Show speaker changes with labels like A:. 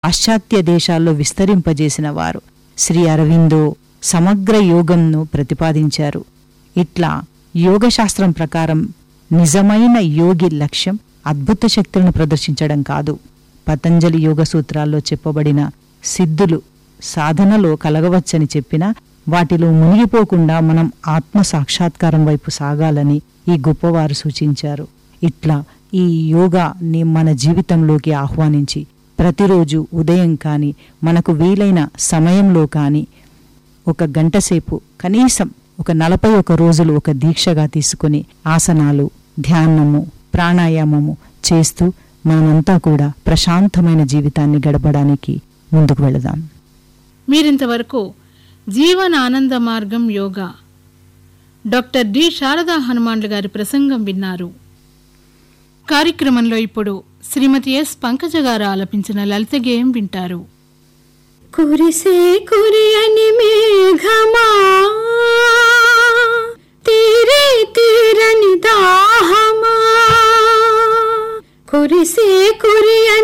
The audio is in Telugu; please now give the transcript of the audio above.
A: పాశ్చాత్య దేశాల్లో విస్తరింపజేసిన వారు శ్రీ అరవిందో సమగ్ర యోగంను ప్రతిపాదించారు ఇట్లా యోగశాస్త్రం ప్రకారం నిజమైన యోగి లక్ష్యం అద్భుత శక్తులను ప్రదర్శించడం కాదు పతంజలి యోగ సూత్రాల్లో చెప్పబడిన సిద్ధులు సాధనలో కలగవచ్చని చెప్పినా వాటిలో మునిగిపోకుండా మనం ఆత్మ సాక్షాత్కారం వైపు సాగాలని ఈ గొప్పవారు సూచించారు ఇట్లా ఈ యోగాని మన జీవితంలోకి ఆహ్వానించి ప్రతిరోజు ఉదయం కానీ మనకు వీలైన సమయంలో కానీ ఒక గంట సేపు కనీసం ఒక నలభై ఒక రోజులు ఒక దీక్షగా తీసుకుని ఆసనాలు ధ్యానము ప్రాణాయామము చేస్తూ మనమంతా కూడా ప్రశాంతమైన జీవితాన్ని గడపడానికి ముందుకు వెళదాం
B: మీరింతవరకు జీవన ఆనంద మార్గం యోగా డాక్టర్ డి శారదా హనుమాన్లు గారి ప్రసంగం విన్నారు కార్యక్రమంలో ఇప్పుడు శ్రీమతి ఎస్ పంకజ గారు ఆలపించిన లలిత గేయం వింటారు
C: కురిసే కురియని మేఘమా తీరే తీరని దాహమా కురిసే కురియ